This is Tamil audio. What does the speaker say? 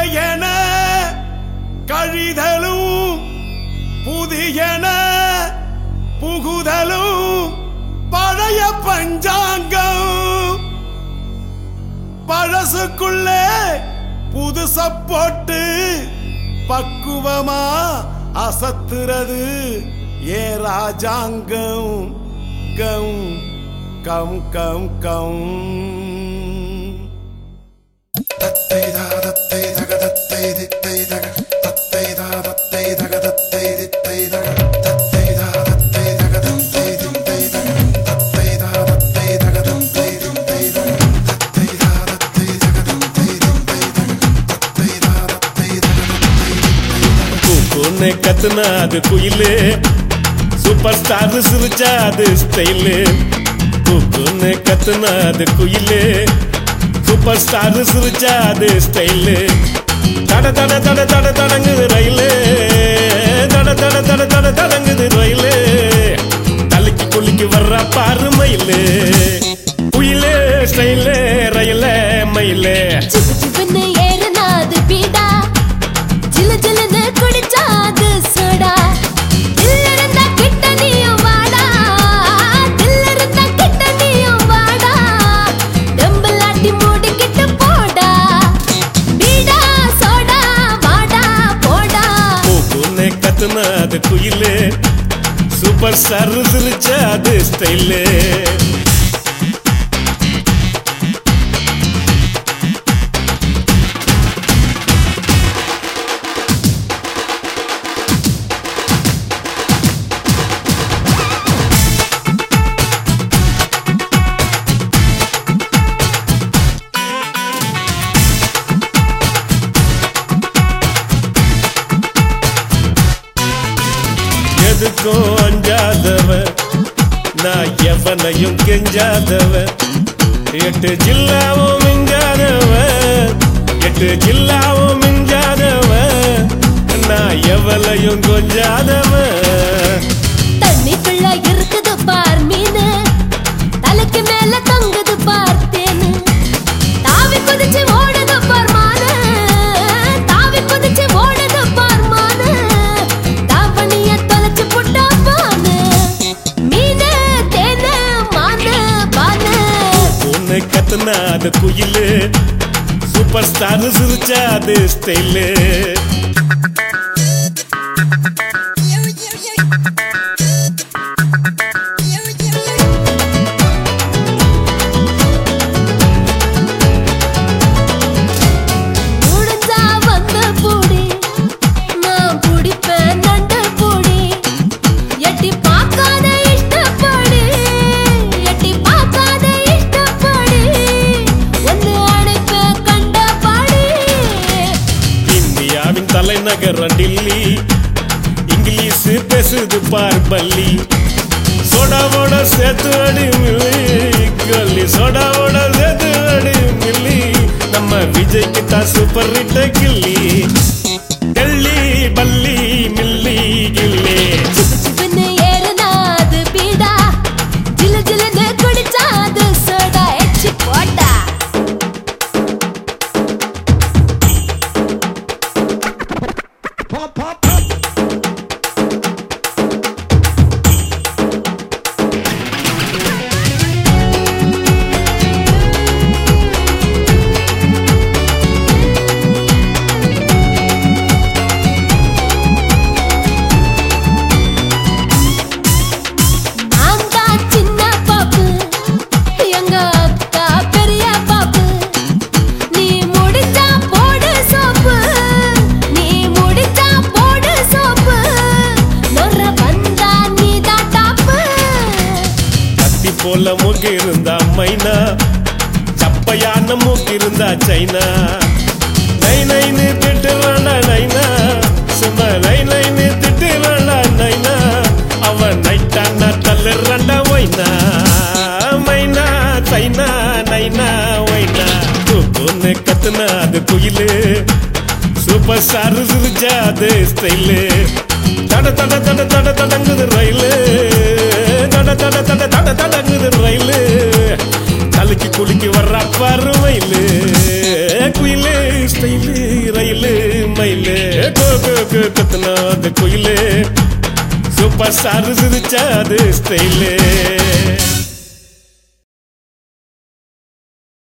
பழையன கழிதலும் புதியன புகுதலும் பழைய பஞ்சாங்கம் பழசுக்குள்ளே புதுச போட்டு பக்குவமா அசத்துறது ஏ ராஜாங்கம் கம் கம் கம் கம் கூக்குன்னு கத்துனா அது குயிலு சூப்பர் ஸ்டார் சிரிச்சா அது ஸ்டைலு கூக்குன்னு கத்துனா அது குயிலு சூப்பர் ஸ்டார் சிரிச்சா அது ஸ்டைலு தட தட தட தட தடங்குது ரயிலு தட தட தட தட தடங்குது ரயிலு தலைக்கு குளிக்கு வர்ற பாரு மயிலு குயிலு ஸ்டைலு ரயிலு மயிலு சிப்பு சிப்புன்னு ஏறுனா அது பீடா ஜிலு ஜிலுன்னு குடிச்சா அது சோடா தில் இருந்தா கிட்ட நீயும் வாடா தில் இருந்தா கிட்ட நீயும் வாடா டம்பலாட்டி மூடிக்கிட்டு போடா பீடா சோடா வாடா போடா மூக்குன்னு கத்துனா அது குயிலு சூப்பர் ஸ்டார் சிரிச்சா அது ஸ்டைலு எதுக்கும் அஞ்சாதவன் நான் எவனையும் கெஞ்சாதவன் எட்டு ஜில்லாவும் மிஞ்சாதவன் எட்டு ஜில்லாவும் மிஞ்சாதவன் நான் எவளையும் கொஞ்சாதவன் தண்ணிக்குள்ள இருக்குது பார் மீனு தலைக்கு மேல தொங்குது பார் தேனு தாவி குதிச்சு ஓடுது பார் மானு தாவி குதிச்சு ஓடுது பார் மானு தாவணிய தொலைச்சு புட்டா பானு மீனு தேனு மானு பானு பொண்ணு கத்துனா அது குயிலு சூப்பர் ஸ்டார் சிரிச்சா அது ஸ்டைலு முடிஞ்சா வந்து பூடி நான் புடிப்பேன் நண்டு பூடி எட்டி பார்க்காத இஷ்டப்படி எட்டி பார்க்காத இஷ்டப்படி ஒன்னு அணைப்ப கண்டபடி இந்தியாவின் தலைநகரம் டில்லி இங்கிலீஷ் பேசுது பார் பள்ளி சோடாவோட சேர்த்து அடி மில்லி கல்லி சோடாவோட சேர்த்து அடி மில்லி நம்ம விஜய்க்கு தான் சூப்பர் ஹிட் கில்லி கல்லி பல்லி மில்லி கில்லி சிப்பு சிப்புன்னு ஏறுனா அது பீடா ஜிலு ஜிலுன்னு குடிச்சா அது சோடா எச்சி போட்டா நான் தான் சின்ன பாப்பு எங்க அக்கா பெரிய பாப்பு நீ முடிச்சா போடு சோப்பு நீ முடிச்சா போடு சோப்பு நொற வந்தா நீ தான் டாப்பு கத்தி போல மூக்கு இருந்தா மைனா சப்பையான மூக்கு இருந்தா சைனா நை நைன்னு திட்டு வேண்டாம் நைனா சும்மா நை நைன்னு திட்டு வேண்டாம் நைனா அவன் நைட்டானா தள்ளுறாண்டா ஒய்னா மைனா சைனா நைனா ஒய்னா தூக்குன்னு கத்துனா அது குயிலு சூப்பர் ஸ்டார் சிரிச்சா அது ஸ்டைலு தட தட தட தட தடங்குது ரயிலு தட தட தட தட தடங்குது ரயிலு தலைக்கு குலுக்கி வர்ற பருவையிலு குயிலு ஸ்டைலு ரயிலு மயிலு கோ கோ கோ கத்துனா அது குயிலு சூப்பர் ஸ்டார் சிரிச்சா அது ஸ்டைலு